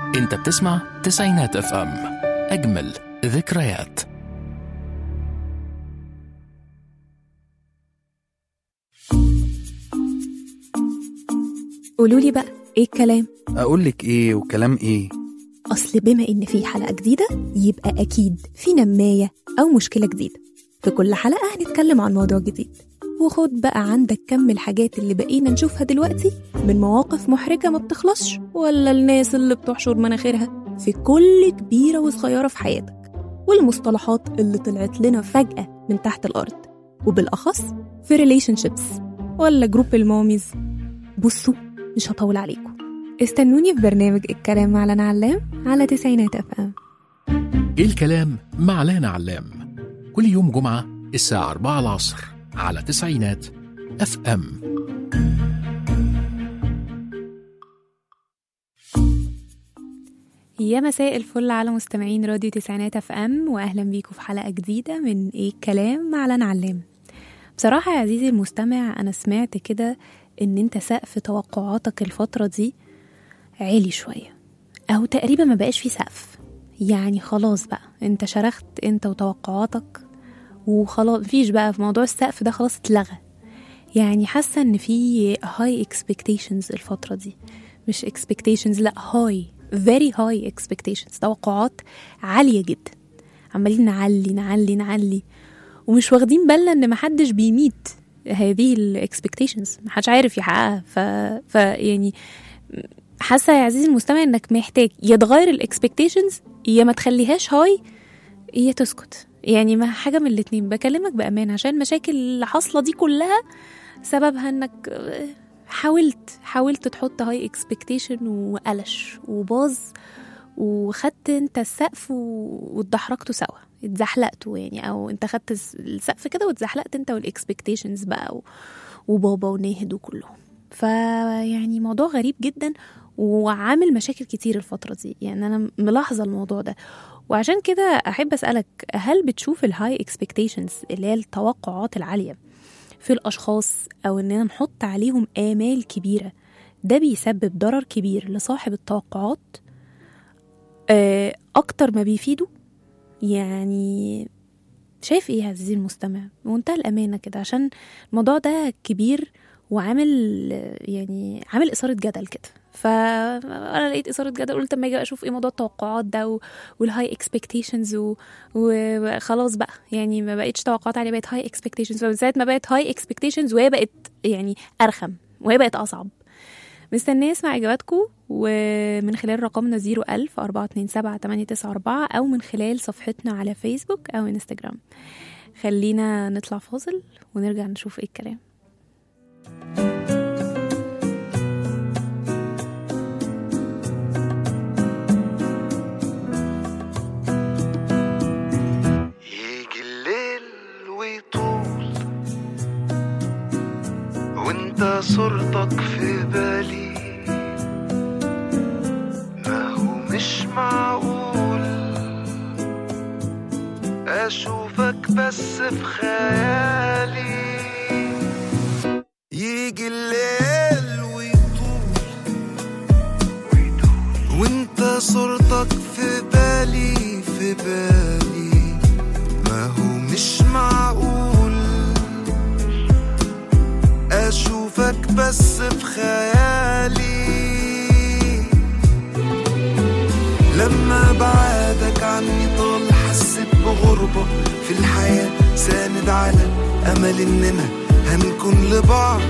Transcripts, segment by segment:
انت بتسمع تسعينات اف ام اجمل ذكريات قولوا لي بقى ايه الكلام اقول لك ايه وكلام ايه اصل بما ان في حلقه جديده يبقى اكيد في نمايه او مشكله جديده في كل حلقه هنتكلم عن موضوع جديد وخد بقى عندك كم الحاجات اللي بقينا نشوفها دلوقتي من مواقف محرجه ما بتخلصش ولا الناس اللي بتحشر مناخيرها في كل كبيره وصغيره في حياتك والمصطلحات اللي طلعت لنا فجاه من تحت الارض وبالاخص في ريليشن شيبس ولا جروب الماميز بصوا مش هطول عليكم استنوني في برنامج الكلام مع لنا علام على تسعينات اف ام ايه الكلام مع لانا علام كل يوم جمعة الساعة 4 العصر على تسعينات اف ام يا مساء الفل على مستمعين راديو تسعينات اف ام واهلا بيكم في حلقه جديده من ايه الكلام مع لنا علام بصراحه يا عزيزي المستمع انا سمعت كده ان انت سقف توقعاتك الفتره دي عالي شويه او تقريبا ما بقاش في سقف يعني خلاص بقى انت شرخت انت وتوقعاتك وخلاص مفيش بقى في موضوع السقف ده خلاص اتلغى يعني حاسه ان في هاي expectations الفتره دي مش expectations لا هاي very high expectations توقعات عاليه جدا عمالين نعلي نعلي نعلي ومش واخدين بالنا ان محدش بيميت هذه الاكسبكتيشنز محدش عارف يحققها ف... ف يعني حاسه يا عزيزي المستمع انك محتاج يا تغير الاكسبكتيشنز يا ما تخليهاش هاي يا تسكت يعني ما حاجه من الاتنين بكلمك بامان عشان المشاكل اللي حاصله دي كلها سببها انك حاولت حاولت تحط هاي اكسبكتيشن وقلش وباظ وخدت انت السقف و- واتدحرجتوا سوا اتزحلقتوا يعني او انت خدت الس- السقف كده واتزحلقت انت والاكسبكتيشنز بقى و- وبابا وناهد وكلهم فيعني موضوع غريب جدا وعامل مشاكل كتير الفترة دي يعني أنا ملاحظة الموضوع ده وعشان كده أحب أسألك هل بتشوف الهاي اكسبكتيشنز اللي هي التوقعات العالية في الأشخاص أو إننا نحط عليهم آمال كبيرة ده بيسبب ضرر كبير لصاحب التوقعات آه، أكتر ما بيفيده يعني شايف ايه يا عزيزي المستمع بمنتهى الامانه كده عشان الموضوع ده كبير وعامل يعني عامل اثاره جدل كده فانا لقيت اثاره جدل قلت اما اجي اشوف ايه موضوع التوقعات ده و... والهاي اكسبكتيشنز و... وخلاص بقى يعني ما بقتش توقعات عاليه بقت هاي اكسبكتيشنز فمن ساعه ما بقت هاي اكسبكتيشنز وهي بقت يعني ارخم وهي بقت اصعب مستنيه اسمع اجاباتكم ومن خلال رقمنا 01000 427 894 او من خلال صفحتنا على فيسبوك او انستجرام خلينا نطلع فاصل ونرجع نشوف ايه الكلام يجي الليل ويطول وانت صورتك في بالي ما هو مش معقول اشوفك بس في خيالي يجي الليل ويطول وانت صورتك في بالي في بالي ما هو مش معقول اشوفك بس في خيالي لما بعدك عني طال حسيت بغربة في الحياة ساند على أمل إننا هنكون لبعض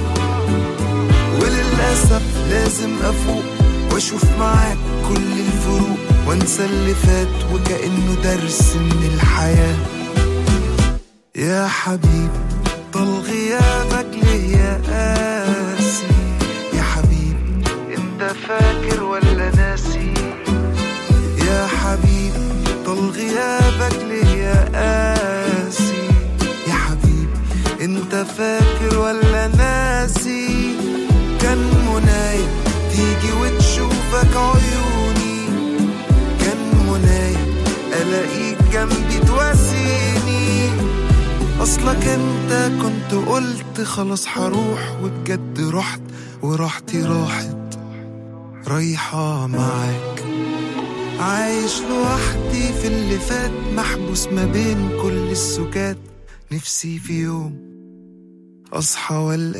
وللأسف لازم أفوق وأشوف معاك كل الفروق وأنسى اللي فات وكأنه درس من الحياة يا حبيب طال غيابك ليه يا قاسي يا حبيب انت فاكر ولا ناسي يا حبيب طال غيابك ليه يا قاسي يا حبيب انت فاكر ولا ناسي كان منايا تيجي وتشوفك عيوني كان منايا الاقيك جنبي تواسيني اصلك انت كنت قلت خلاص هروح وبجد رحت وراحتي راحت رايحة معاك عايش لوحدي في اللي فات محبوس ما بين كل السكات نفسي في يوم أصحى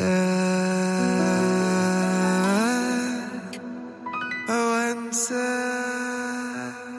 والقاك أو أنساك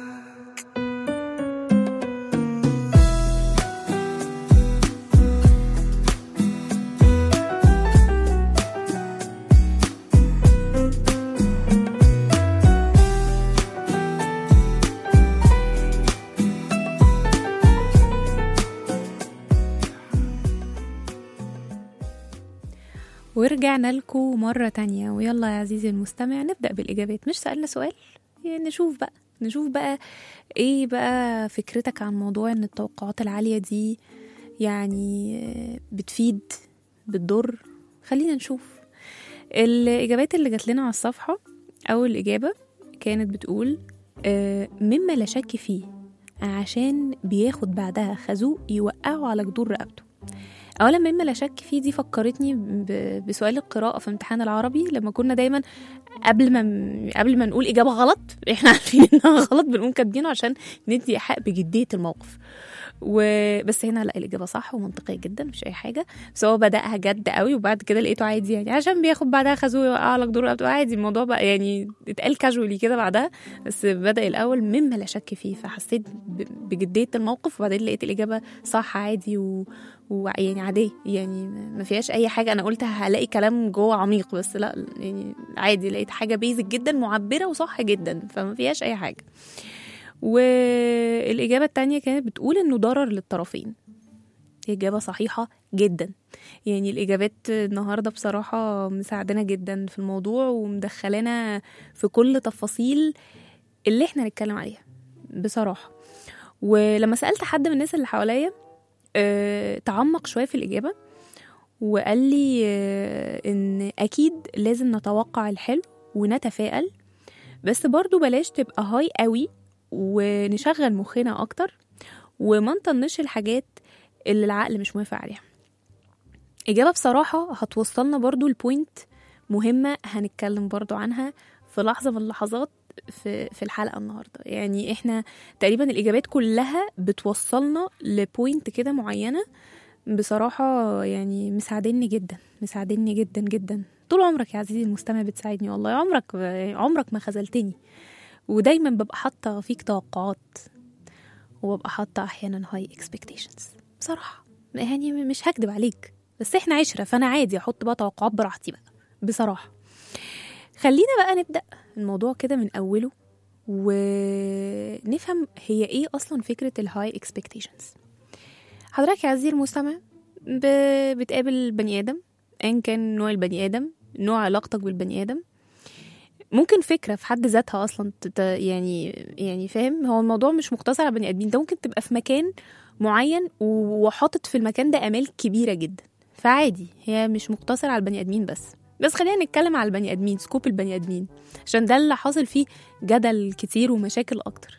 ورجعنا لكم مرة تانية ويلا يا عزيزي المستمع نبدأ بالإجابات مش سألنا سؤال يعني نشوف بقى نشوف بقى ايه بقى فكرتك عن موضوع ان التوقعات العالية دي يعني بتفيد بتضر خلينا نشوف الإجابات اللي جات لنا على الصفحة أول إجابة كانت بتقول آه، مما لا شك فيه عشان بياخد بعدها خازوق يوقعه على جدور رقبته اولا مما لا شك فيه دي فكرتني ب- بسؤال القراءه في امتحان العربي لما كنا دايما قبل ما قبل ما نقول اجابه غلط احنا عارفين انها غلط بنقوم كاتبينه عشان ندي ايحاء بجديه الموقف وبس هنا لا الاجابه صح ومنطقيه جدا مش اي حاجه بس هو بداها جد قوي وبعد كده لقيته عادي يعني عشان بياخد بعدها خازوق يوقع على جدور رقبته عادي الموضوع بقى يعني اتقال كاجولي كده بعدها بس بدا الاول مما لا شك فيه فحسيت ب- بجديه الموقف وبعدين لقيت الاجابه صح عادي و... ويعني عادية يعني ما فيهاش أي حاجة أنا قلت هلاقي كلام جوه عميق بس لا يعني عادي لقيت حاجة بيزك جدا معبرة وصح جدا فما فيهاش أي حاجة والإجابة التانية كانت بتقول إنه ضرر للطرفين إجابة صحيحة جدا يعني الإجابات النهاردة بصراحة مساعدنا جدا في الموضوع ومدخلانا في كل تفاصيل اللي احنا نتكلم عليها بصراحة ولما سألت حد من الناس اللي حواليا آه، تعمق شوية في الإجابة وقال لي آه، إن أكيد لازم نتوقع الحلو ونتفائل بس برضو بلاش تبقى هاي قوي ونشغل مخنا أكتر وما نطنش الحاجات اللي العقل مش موافق عليها إجابة بصراحة هتوصلنا برضو لبوينت مهمة هنتكلم برضو عنها في لحظة من اللحظات في في الحلقة النهاردة يعني احنا تقريبا الإجابات كلها بتوصلنا لبوينت كده معينة بصراحة يعني مساعدني جدا مساعدني جدا جدا طول عمرك يا عزيزي المستمع بتساعدني والله عمرك عمرك ما خذلتني ودايما ببقى حاطة فيك توقعات وببقى حاطة أحيانا هاي expectations بصراحة يعني مش هكدب عليك بس احنا عشرة فأنا عادي أحط بقى توقعات براحتي بقى بصراحة خلينا بقى نبدأ الموضوع كده من أوله ونفهم هي ايه أصلا فكرة الهاي expectations حضرتك يا عزيزي المستمع ب- بتقابل بني آدم أيا كان نوع البني آدم نوع علاقتك بالبني آدم ممكن فكرة في حد ذاتها أصلا تت- يعني يعني فاهم هو الموضوع مش مقتصر على بني آدمين أنت ممكن تبقى في مكان معين وحاطط في المكان ده آمال كبيرة جدا فعادي هي مش مقتصرة على البني آدمين بس بس خلينا نتكلم على البني آدمين سكوب البني آدمين عشان ده اللي حاصل فيه جدل كتير ومشاكل أكتر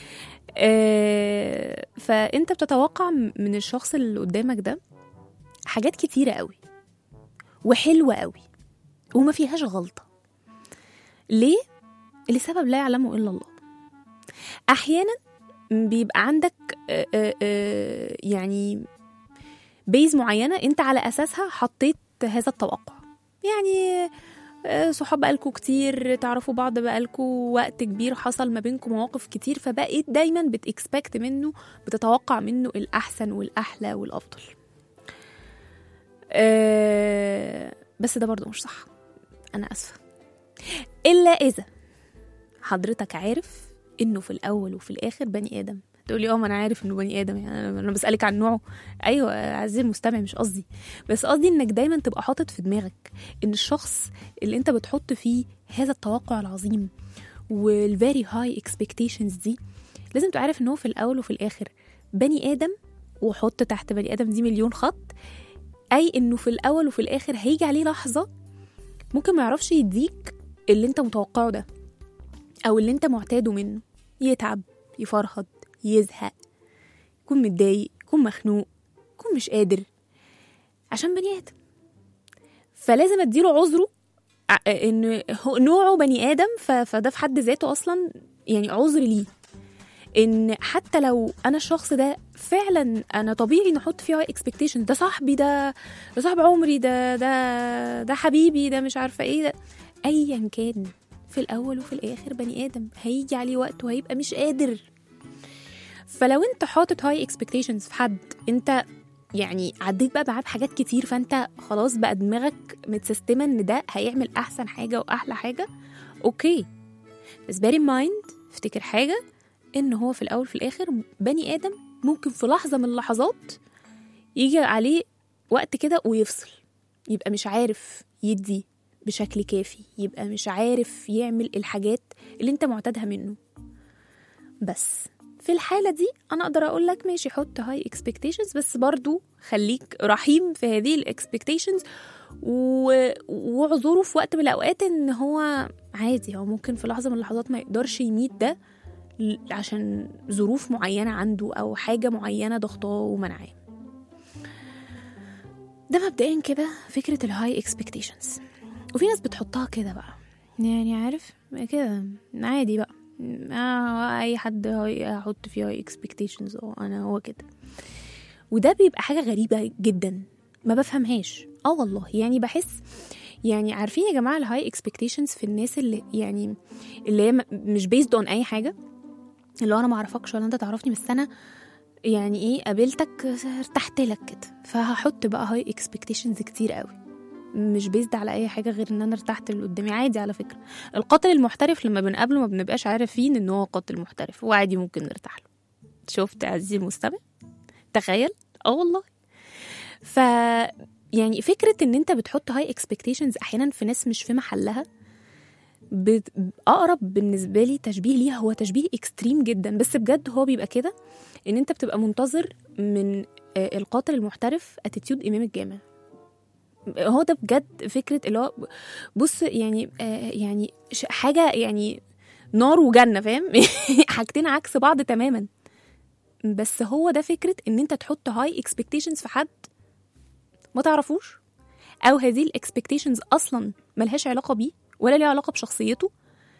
آه، فأنت بتتوقع من الشخص اللي قدامك ده حاجات كتيرة قوي وحلوة قوي وما فيهاش غلطة ليه؟ لسبب لا يعلمه إلا الله أحيانا بيبقى عندك آه، آه، آه، يعني بيز معينة أنت على أساسها حطيت هذا التوقع يعني آه، صحاب بقالكوا كتير تعرفوا بعض بقالكوا وقت كبير حصل ما بينكم مواقف كتير فبقيت دايما بتكسبكت منه بتتوقع منه الأحسن والأحلى والأفضل آه، بس ده برضو مش صح أنا أسفة إلا إذا حضرتك عارف إنه في الأول وفي الآخر بني آدم تقولي اه ما انا عارف انه بني ادم يعني انا أنا بسالك عن نوعه ايوه عزيزي المستمع مش قصدي بس قصدي انك دايما تبقى حاطط في دماغك ان الشخص اللي انت بتحط فيه هذا التوقع العظيم والفيري هاي اكسبكتيشنز دي لازم تبقى عارف ان هو في الاول وفي الاخر بني ادم وحط تحت بني ادم دي مليون خط اي انه في الاول وفي الاخر هيجي عليه لحظه ممكن ما يعرفش يديك اللي انت متوقعه ده او اللي انت معتاده منه يتعب يفرهد يزهق يكون متضايق يكون مخنوق يكون مش قادر عشان بني ادم فلازم اديله عذره ع- ان هو- نوعه بني ادم ف- فده في حد ذاته اصلا يعني عذر ليه ان حتى لو انا الشخص ده فعلا انا طبيعي نحط فيه اكسبكتيشن ده صاحبي ده ده صاحب عمري ده ده ده حبيبي ده مش عارفه ايه ده ايا كان في الاول وفي الاخر بني ادم هيجي عليه وقت وهيبقى مش قادر فلو انت حاطط هاي اكسبكتيشنز في حد انت يعني عديت بقى معاه بحاجات كتير فانت خلاص بقى دماغك متسيستمه ان ده هيعمل احسن حاجه واحلى حاجه اوكي بس bear in mind افتكر حاجه ان هو في الاول في الاخر بني ادم ممكن في لحظه من اللحظات يجي عليه وقت كده ويفصل يبقى مش عارف يدي بشكل كافي يبقى مش عارف يعمل الحاجات اللي انت معتادها منه بس في الحالة دي أنا أقدر أقول لك ماشي حط هاي اكسبكتيشنز بس برضو خليك رحيم في هذه الاكسبكتيشنز و... واعذره في وقت من الأوقات إن هو عادي هو ممكن في لحظة من اللحظات ما يقدرش يميت ده ل- عشان ظروف معينة عنده أو حاجة معينة ضغطاه ومنعاه ده مبدئيا كده فكرة الهاي اكسبكتيشنز وفي ناس بتحطها كده بقى يعني عارف كده عادي بقى آه اي حد هيحط فيه هاي اكسبكتيشنز اه انا هو كده وده بيبقى حاجه غريبه جدا ما بفهمهاش اه والله يعني بحس يعني عارفين يا جماعه الهاي اكسبكتيشنز في الناس اللي يعني اللي هي م- مش بيزد اون اي حاجه اللي هو انا ما اعرفكش ولا انت تعرفني بس انا يعني ايه قابلتك ارتحت لك كده فهحط بقى هاي اكسبكتيشنز كتير قوي مش بيزد على اي حاجه غير ان انا ارتحت اللي قدامي عادي على فكره القاتل المحترف لما بنقابله ما بنبقاش عارفين ان هو قاتل محترف وعادي ممكن نرتاح له شفت عزيزي المستمع تخيل اه والله ف يعني فكره ان انت بتحط هاي اكسبكتيشنز احيانا في ناس مش في محلها بت- اقرب بالنسبه لي تشبيه ليها هو تشبيه اكستريم جدا بس بجد هو بيبقى كده ان انت بتبقى منتظر من آه، القاتل المحترف اتيتيود امام الجامع هو ده بجد فكره اللي هو بص يعني آه يعني ش- حاجه يعني نار وجنه فاهم حاجتين عكس بعض تماما بس هو ده فكره ان انت تحط هاي اكسبكتيشنز في حد ما تعرفوش او هذه الاكسبكتيشنز اصلا ملهاش علاقه بيه ولا ليها علاقه بشخصيته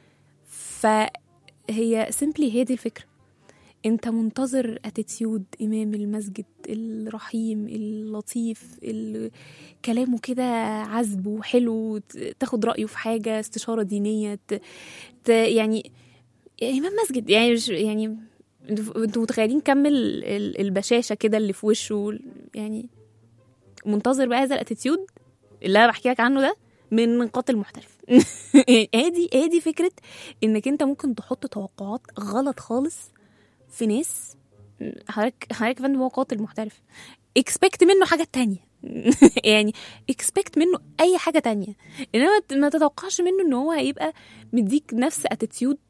فهي سيمبلي هي دي الفكره انت منتظر اتيتيود امام المسجد الرحيم اللطيف اللي كلامه كده عذب وحلو ت- تاخد رايه في حاجه استشاره دينيه ت... ت... يعني امام مسجد يعني مش يعني انتوا انتوا متخيلين كم ال- ال- البشاشه كده اللي في وشه يعني منتظر بقى هذا الاتيتيود اللي انا بحكي لك عنه ده من قاتل محترف ادي ادي فكره انك انت ممكن تحط توقعات غلط خالص في ناس حضرتك حضرتك يا فندم هو قاتل محترف اكسبكت منه حاجه تانية يعني اكسبكت منه اي حاجه تانية انما ت- ما تتوقعش منه ان هو هيبقى مديك نفس اتيتيود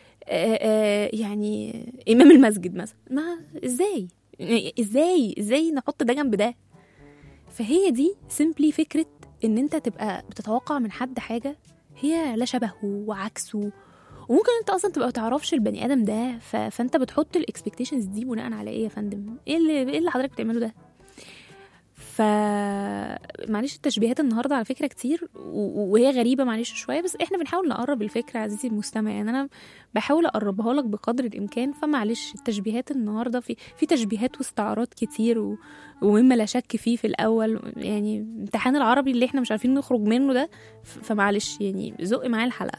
يعني امام المسجد مثلا ما ازاي ازاي ازاي نحط ده جنب ده فهي دي سيمبلي فكره ان انت تبقى بتتوقع من حد حاجه هي لا شبهه وعكسه وممكن انت اصلا تبقى ما تعرفش البني ادم ده ف... فانت بتحط الاكسبكتيشنز دي بناء على ايه يا فندم ايه اللي ايه اللي حضرتك بتعمله ده ف معلش التشبيهات النهارده على فكره كتير و- وهي غريبه معلش شويه بس احنا بنحاول نقرب الفكره عزيزي المستمع يعني انا بحاول اقربها لك بقدر الامكان فمعلش التشبيهات النهارده في في تشبيهات واستعارات كتير و... ومما لا شك فيه في الاول يعني امتحان العربي اللي احنا مش عارفين نخرج منه ده ف- فمعلش يعني زق معايا الحلقه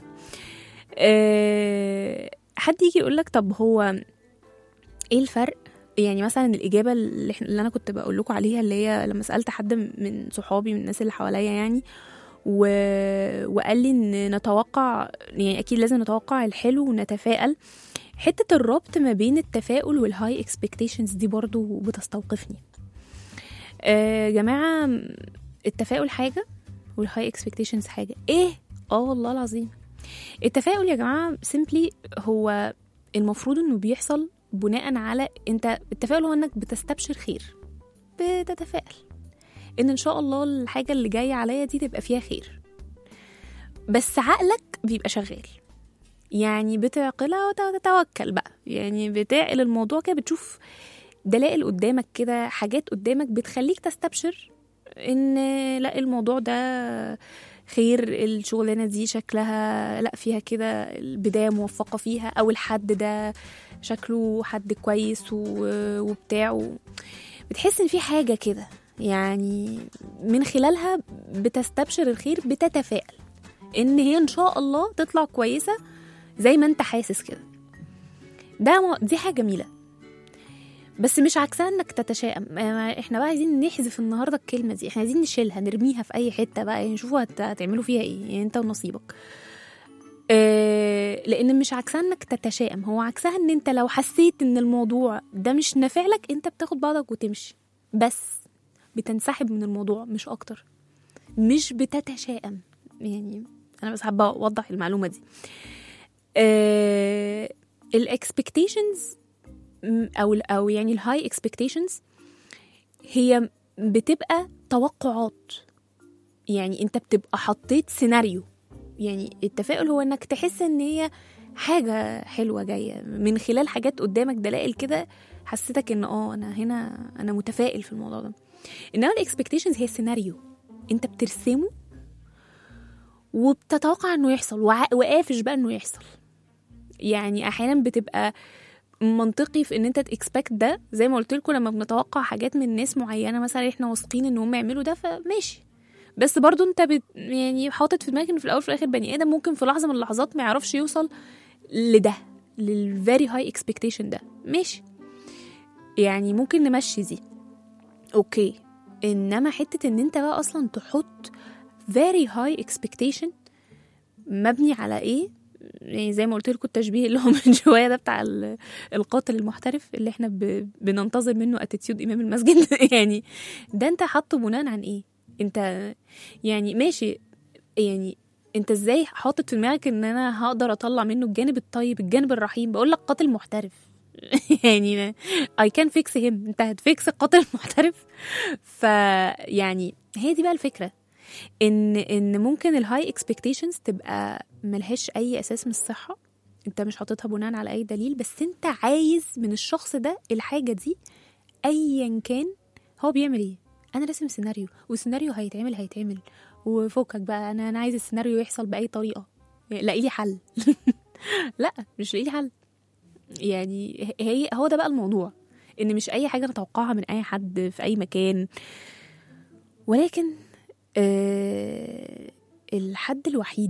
أه حد يجي يقول لك طب هو ايه الفرق يعني مثلا الاجابه اللي, إحنا- اللي انا كنت بقول لكم عليها اللي هي لما سالت حد من صحابي من الناس اللي حواليا يعني و... وقال لي ان نتوقع يعني اكيد لازم نتوقع الحلو ونتفائل حته الربط ما بين التفاؤل والهاي اكسبكتيشنز دي برضو بتستوقفني آه جماعه التفاؤل حاجه والهاي اكسبكتيشنز حاجه ايه اه والله العظيم التفاؤل يا جماعه سيمبلي هو المفروض انه بيحصل بناء على انت التفاؤل هو انك بتستبشر خير بتتفائل ان ان شاء الله الحاجه اللي جايه عليا دي تبقى فيها خير بس عقلك بيبقى شغال يعني بتعقلها وتتوكل بقى يعني بتعقل الموضوع كده بتشوف دلائل قدامك كده حاجات قدامك بتخليك تستبشر ان لا الموضوع ده خير الشغلانه دي شكلها لا فيها كده البدايه موفقه فيها او الحد ده شكله حد كويس و- وبتاع و- بتحس ان في حاجه كده يعني من خلالها بتستبشر الخير بتتفائل ان هي ان شاء الله تطلع كويسه زي ما انت حاسس كده ده م- دي حاجه جميله بس مش عكسها انك تتشائم ما- احنا بقى عايزين نحذف النهارده الكلمه دي احنا عايزين نشيلها نرميها في اي حته بقى يعني شوفوا هت- هتعملوا فيها ايه يعني انت ونصيبك آه لان مش عكسها انك تتشائم هو عكسها ان انت لو حسيت ان الموضوع ده مش نافع لك انت بتاخد بعضك وتمشي بس بتنسحب من الموضوع مش اكتر مش بتتشائم يعني انا بس حابه اوضح المعلومه دي آه الاكسبكتيشنز او او يعني الهاي اكسبكتيشنز هي بتبقى توقعات يعني انت بتبقى حطيت سيناريو يعني التفاؤل هو انك تحس ان هي حاجه حلوه جايه من خلال حاجات قدامك دلائل كده حسيتك ان اه انا هنا انا متفائل في الموضوع ده انما الاكسبكتيشنز هي سيناريو انت بترسمه وبتتوقع انه يحصل وع- وقافش بقى انه يحصل يعني احيانا بتبقى منطقي في ان انت تكسبكت ده زي ما قلت لكم لما بنتوقع حاجات من ناس معينه مثلا احنا واثقين ان هم يعملوا ده فماشي بس برضو انت بت يعني حاطط في دماغك ان في الاول وفي الاخر بني ادم ممكن في لحظه من اللحظات ما يعرفش يوصل لده للفيري هاي اكسبكتيشن ده ماشي يعني ممكن نمشي دي اوكي انما حته ان انت بقى اصلا تحط very high expectation مبني على ايه يعني زي ما قلت لكم التشبيه اللي هو من شويه ده بتاع ال- القاتل المحترف اللي احنا ب... بننتظر منه اتيتيود امام المسجد يعني ده انت حاطه بناء عن ايه انت يعني ماشي يعني انت ازاي حاطط في دماغك ان انا هقدر اطلع منه الجانب الطيب الجانب الرحيم بقول لك قاتل محترف يعني I can fix him انت هتفيكس القاتل المحترف فيعني هي دي بقى الفكره ان ان ممكن الهاي اكسبكتيشنز تبقى ملهاش اي اساس من الصحه انت مش حاططها بناء على اي دليل بس انت عايز من الشخص ده الحاجه دي ايا كان هو بيعمل ايه انا راسم سيناريو والسيناريو هيتعمل هيتعمل وفوقك بقى انا انا عايز السيناريو يحصل باي طريقه لاقي لي حل لا مش لاقي لي حل يعني هي هو ده بقى الموضوع ان مش اي حاجه نتوقعها من اي حد في اي مكان ولكن آه الحد الوحيد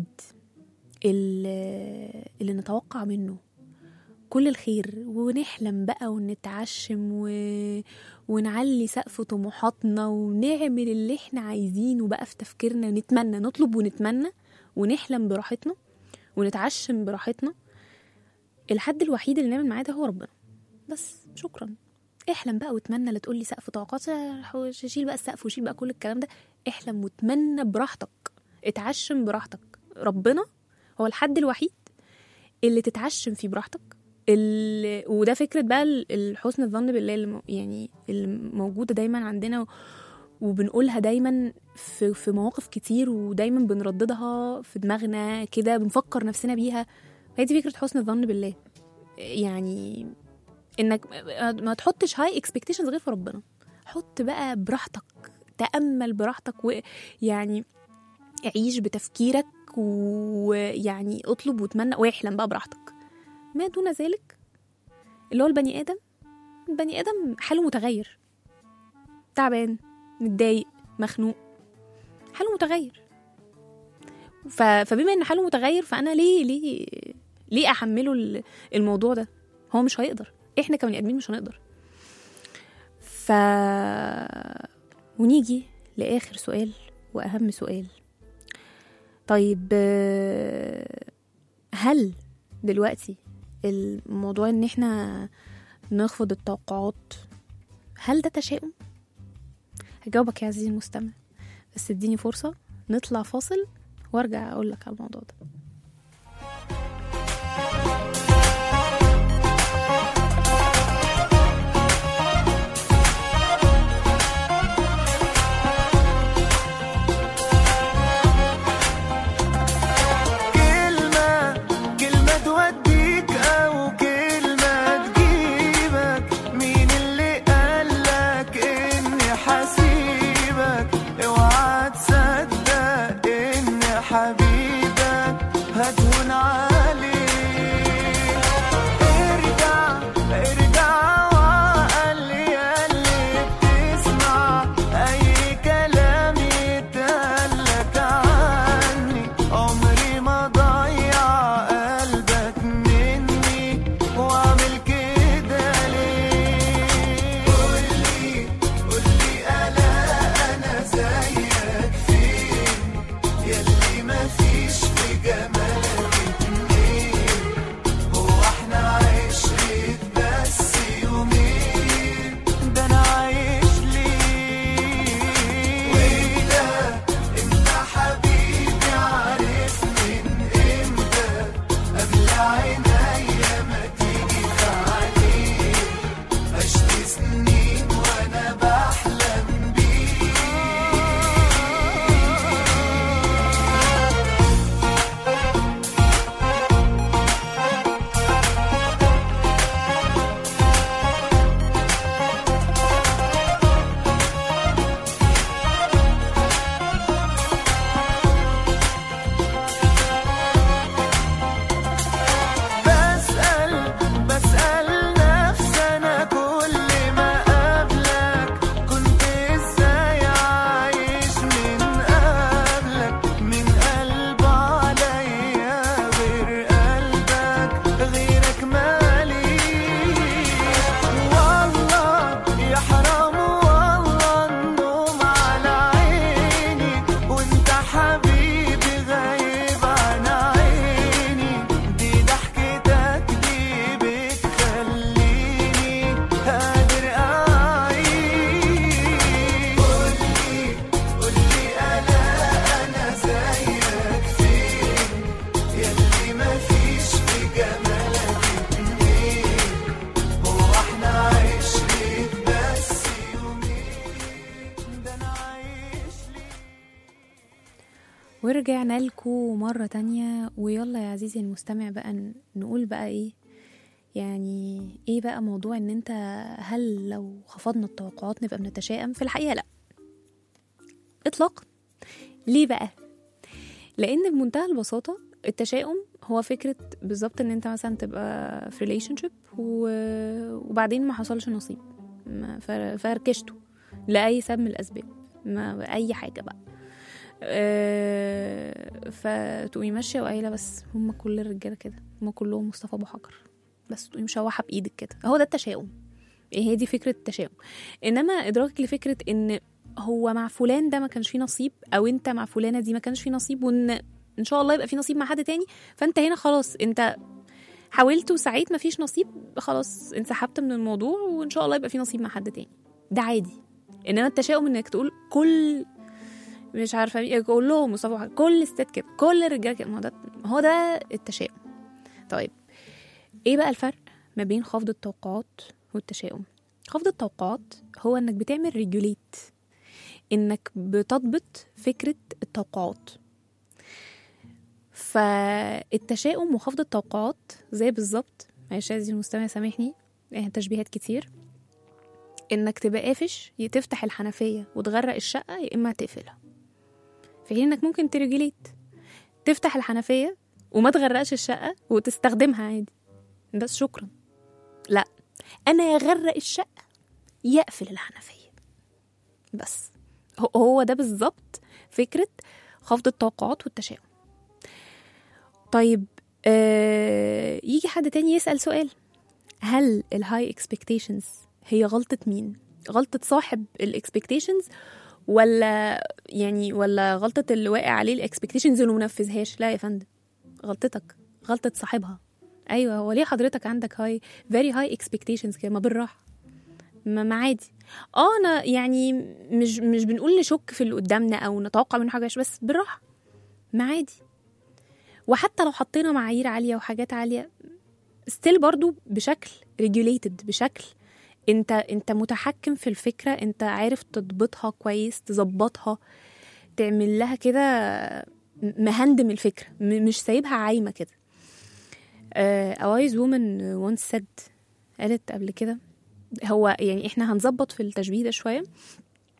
اللي, اللي نتوقع منه كل الخير ونحلم بقى ونتعشم و... ونعلي سقف طموحاتنا ونعمل اللي احنا عايزينه بقى في تفكيرنا نتمنى نطلب ونتمنى ونحلم براحتنا ونتعشم براحتنا الحد الوحيد اللي نعمل معاه ده هو ربنا بس شكرا احلم بقى واتمنى لا تقول لي سقف طاقات شيل بقى السقف وشيل بقى كل الكلام ده احلم واتمنى براحتك اتعشم براحتك ربنا هو الحد الوحيد اللي تتعشم فيه براحتك ال... وده فكرة بقى ال- الحسن الظن بالله اللي م- يعني اللي موجودة دايما عندنا و- وبنقولها دايما في, في مواقف كتير ودايما بنرددها في دماغنا كده بنفكر نفسنا بيها هي دي فكرة حسن الظن بالله يعني انك ما- ما تحطش هاي اكسبكتيشنز غير في ربنا حط بقى براحتك تأمل براحتك ويعني عيش بتفكيرك ويعني اطلب وتمنى واحلم بقى براحتك ما دون ذلك اللي هو البني ادم البني ادم حاله متغير تعبان متضايق مخنوق حاله متغير ف... فبما ان حاله متغير فانا ليه ليه ليه احمله ال- الموضوع ده هو مش هيقدر احنا كبني ادمين مش هنقدر ف ونيجي لاخر سؤال واهم سؤال طيب آه، هل دلوقتي الموضوع ان احنا نخفض التوقعات هل ده تشاؤم هجاوبك يا عزيزي المستمع بس اديني فرصة نطلع فاصل وارجع اقول لك على الموضوع ده كلمة كلمة توديك أو كلمة تجيبك مين اللي قالك إني حسيبك اوعى تصدق إني منك هتهون عليك ارجع ارجع وقال يا اللي بتسمع اي كلام يتقالك عني عمري ما ضيع قلبك مني واعمل كده ليه قولي قولي الا انا زيك فين ياللي مفيش في جمالك اتنين هو احنا عشرة بس يومين ده انا عايش ليه وانت انت حبيبي عارف من امتى قبل عينيا ما تيجي في عينيك عشت سنين وانا بحلم بيك بسأل بسأل نفسي أنا كل ما قابلك كنت إزاي عايش من قبلك من قلب عليا غير قلبك غيرك ماليش والله يا حرام والله النوم على عيني وانت حبيبي غايب عن عيني دي ضحكتك دي بتخليني قادر أعيش قولي قولي ألا أنا زيك فين ياللي مفيش في جمالك اتنين هو احنا عشرة بس يومين ده أنا عايش ليه ورجعنا لكم مرة تانية ويلا يا عزيزي المستمع بقى ن- نقول بقى ايه يعني ايه بقى موضوع ان انت هل لو خفضنا التوقعات نبقى بنتشائم في الحقيقة لا اطلاقا ليه بقى لان بمنتهى البساطة التشاؤم هو فكرة بالظبط ان انت مثلا تبقى في ريليشن شيب وبعدين ما حصلش نصيب ما فر- فركشته لأي سبب من الأسباب ما أي حاجة بقى آه، فتقومي ماشيه وقايله بس هم كل الرجاله كده هم كلهم مصطفى ابو حجر بس تقومي مشوحه بايدك كده هو ده التشاؤم هي دي فكره التشاؤم انما ادراك لفكره ان هو مع فلان ده ما كانش فيه نصيب او انت مع فلانه دي ما كانش فيه نصيب وان ان شاء الله يبقى فيه نصيب مع حد تاني فانت هنا خلاص انت حاولت وسعيت ما فيش نصيب خلاص انسحبت من الموضوع وان شاء الله يبقى فيه نصيب مع حد تاني ده عادي انما التشاؤم انك تقول كل مش عارفه مين اقول لهم مصطفى محمد، كل الستات كده كل الرجاله كده ما هو ده هو ده التشاؤم طيب ايه بقى الفرق ما بين خفض التوقعات والتشاؤم خفض التوقعات هو انك بتعمل ريجوليت انك بتضبط فكره التوقعات فالتشاؤم وخفض التوقعات زي بالظبط معلش يا عزيزي المستمع سامحني يعني تشبيهات كتير انك تبقى قافش يا تفتح الحنفيه وتغرق الشقه يا اما تقفلها في حين انك ممكن تريجوليت تفتح الحنفيه وما تغرقش الشقه وتستخدمها عادي بس شكرا لا انا يا اغرق الشقه يا اقفل الحنفيه بس هو- هو ده بالظبط فكره خفض التوقعات والتشاؤم طيب آه يجي حد تاني يسأل سؤال هل الهاي اكسبكتيشنز هي غلطة مين؟ غلطة صاحب الاكسبكتيشنز ولا يعني ولا غلطة اللي واقع عليه الاكسبكتيشنز اللي منفذهاش لا يا فندم غلطتك غلطة صاحبها ايوه هو ليه حضرتك عندك هاي فيري هاي اكسبكتيشنز كده ما بالراحة ما ما عادي اه انا يعني مش مش بنقول نشك في اللي قدامنا او نتوقع منه حاجه بس بالراحه ما عادي وحتى لو حطينا معايير عاليه وحاجات عاليه ستيل برضو بشكل ريجوليتد بشكل انت انت متحكم في الفكره انت عارف تضبطها كويس تظبطها تعمل لها كده مهندم الفكره م- مش سايبها عايمه كده uh, a wise woman once said قالت قبل كده هو يعني احنا هنظبط في التشبيه ده شويه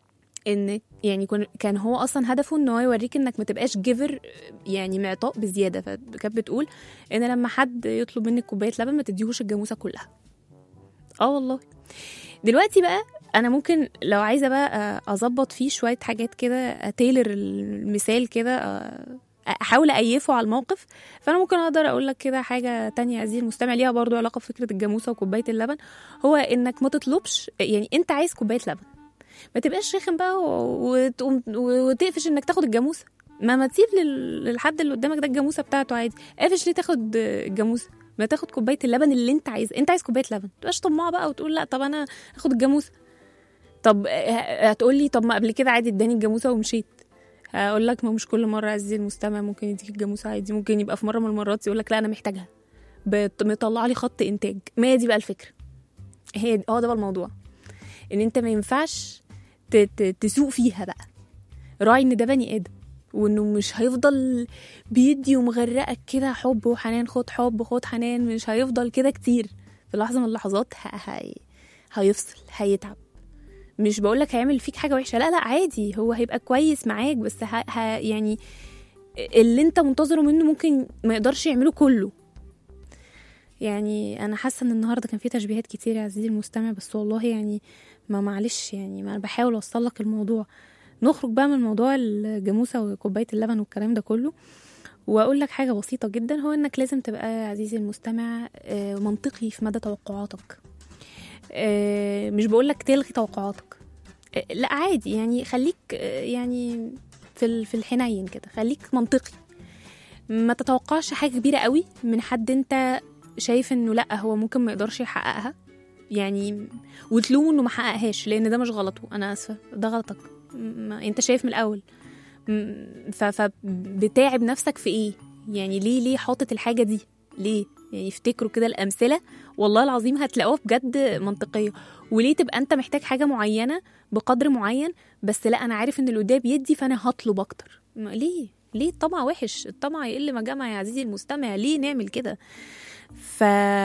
ان يعني كن- كان هو اصلا هدفه ان هو يوريك انك ما تبقاش جيفر يعني معطاء بزياده فكانت بتقول ان لما حد يطلب منك كوبايه لبن ما تديهوش الجاموسه كلها اه والله دلوقتي بقى انا ممكن لو عايزه بقى اظبط فيه شويه حاجات كده اتيلر المثال كده أ- احاول ايفه على الموقف فانا ممكن اقدر اقول لك كده حاجه تانية عزيزي المستمع ليها برضو علاقه بفكره الجاموسه وكوبايه اللبن هو انك ما تطلبش يعني انت عايز كوبايه لبن ما تبقاش رخم بقى و- وتقوم وتقفش انك تاخد الجاموسه ما ما تسيب لل- للحد اللي قدامك ده الجاموسه بتاعته عادي قافش ليه تاخد الجاموسه ما تاخد كوبايه اللبن اللي انت عايز انت عايز كوبايه لبن ما تبقاش طماع بقى وتقول لا طب انا هاخد الجاموسه طب هتقول لي طب ما قبل كده عادي اداني الجاموسه ومشيت هقول لك ما مش كل مره عزيزي المستمع ممكن يديك الجاموسه عادي ممكن يبقى في مره من المرات يقول لك لا انا محتاجها بت- مطلع لي خط انتاج ما هي دي بقى الفكره هي هو ده بقى الموضوع ان انت ما ينفعش ت- ت- تسوق فيها بقى راعي ان ده بني ادم وانه مش هيفضل بيدي ومغرقك كده حب وحنان خد حب خد حنان مش هيفضل كده كتير في لحظه من اللحظات ه- هي... هيفصل هيتعب مش بقولك هيعمل فيك حاجه وحشه لا لا عادي هو هيبقى كويس معاك بس ه... ه... يعني اللي انت منتظره منه ممكن ما يقدرش يعمله كله يعني انا حاسه ان النهارده كان في تشبيهات كتير يا عزيزي المستمع بس والله يعني ما معلش يعني ما انا بحاول اوصل لك الموضوع نخرج بقى من موضوع الجاموسه وكوبايه اللبن والكلام ده كله واقول لك حاجه بسيطه جدا هو انك لازم تبقى يا عزيزي المستمع آه، منطقي في مدى توقعاتك آه، مش بقول لك تلغي توقعاتك آه، لا عادي يعني خليك آه، يعني في ال- في الحنين كده خليك منطقي ما تتوقعش حاجه كبيره قوي من حد انت شايف انه لا هو ممكن ما يقدرش يحققها يعني وتلومه انه ما حققهاش لان ده مش غلطه انا اسفه ده غلطك ما انت شايف من الاول م- ف- فبتاعب نفسك في ايه يعني ليه ليه حاطط الحاجه دي ليه يعني افتكروا كده الامثله والله العظيم هتلاقوها بجد منطقيه وليه تبقى انت محتاج حاجه معينه بقدر معين بس لا انا عارف ان اللي قدام بيدي فانا هطلب اكتر ما- ليه ليه الطمع وحش الطمع يقل ما جمع يا عزيزي المستمع ليه نعمل كده ف...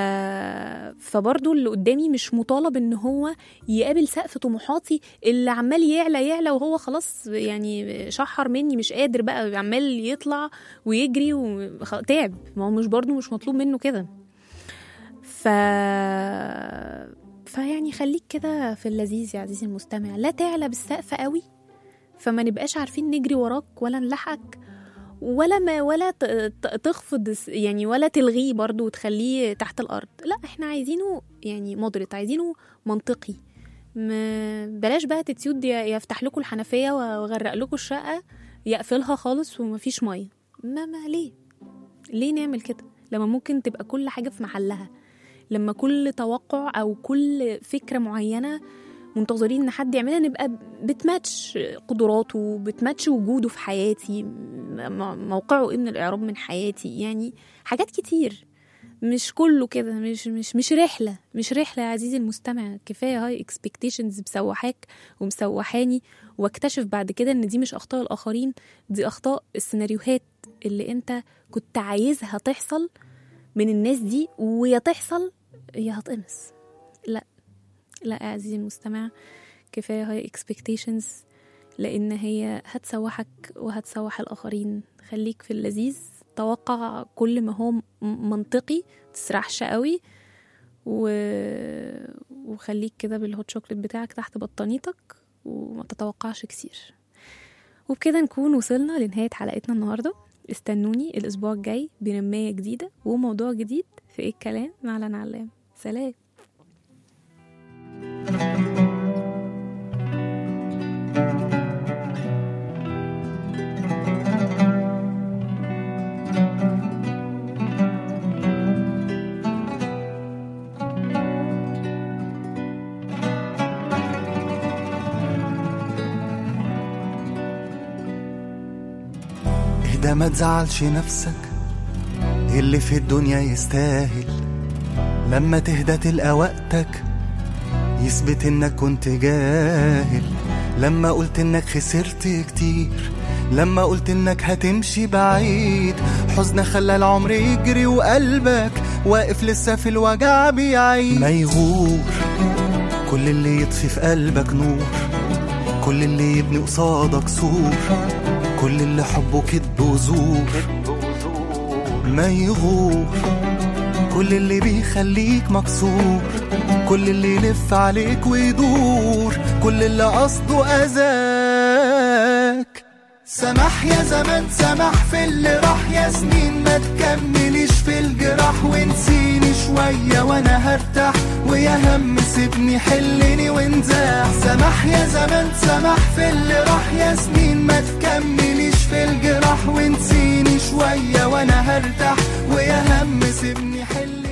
فبرضه اللي قدامي مش مطالب ان هو يقابل سقف طموحاتي اللي عمال يعلى يعلى وهو خلاص يعني شحر مني مش قادر بقى عمال يطلع ويجري وتعب ما هو مش برضه مش مطلوب منه كده ف فيعني خليك كده في اللذيذ يا عزيزي المستمع لا تعلى بالسقف قوي فما نبقاش عارفين نجري وراك ولا نلحقك ولا ما ولا ت- ت- تخفض الس- يعني ولا تلغيه برضو وتخليه تحت الارض لا احنا عايزينه يعني مودريت عايزينه منطقي ما بلاش بقى تتيود يا- يفتح لكم الحنفيه واغرق لكم الشقه يقفلها خالص ومفيش ميه ما ما ليه ليه نعمل كده لما ممكن تبقى كل حاجه في محلها لما كل توقع او كل فكره معينه منتظرين ان حد يعملها نبقى بتماتش قدراته بتماتش وجوده في حياتي م- موقعه ايه من الاعراب من حياتي يعني حاجات كتير مش كله كده مش مش مش رحله مش رحله يا عزيزي المستمع كفايه هاي اكسبكتيشنز مسوحاك ومسوحاني واكتشف بعد كده ان دي مش اخطاء الاخرين دي اخطاء السيناريوهات اللي انت كنت عايزها تحصل من الناس دي ويا تحصل يا هتقمص لا لا يا عزيزي المستمع كفايه هاي اكسبكتيشنز لان هي هتسوحك وهتسوح الاخرين خليك في اللذيذ توقع كل ما هو م- منطقي تسرحش قوي و... وخليك كده بالهوت شوكليت بتاعك تحت بطانيتك وما تتوقعش كتير وبكده نكون وصلنا لنهاية حلقتنا النهاردة استنوني الأسبوع الجاي برماية جديدة وموضوع جديد في إيه الكلام مع لنا علام سلام اهدى ما تزعلش نفسك اللي في الدنيا يستاهل لما تهدى تلقى وقتك يثبت انك كنت جاهل لما قلت انك خسرت كتير لما قلت انك هتمشي بعيد حزن خلى العمر يجري وقلبك واقف لسه في الوجع بيعيد ما يغور كل اللي يطفي في قلبك نور كل اللي يبني قصادك سور كل اللي حبه كدب وزور ما يغور كل اللي بيخليك مكسور كل اللي يلف عليك ويدور كل اللي قصده أذاك سمح يا زمان سمح في اللي راح يا سنين ما تكمليش في الجراح ونسيني شوية وانا هرتاح ويا هم سيبني حلني وانزاح سمح يا زمان سمح في اللي راح يا سنين ما تكمليش في الجراح ونسيني شوية وانا هرتاح ويا هم سيبني حلني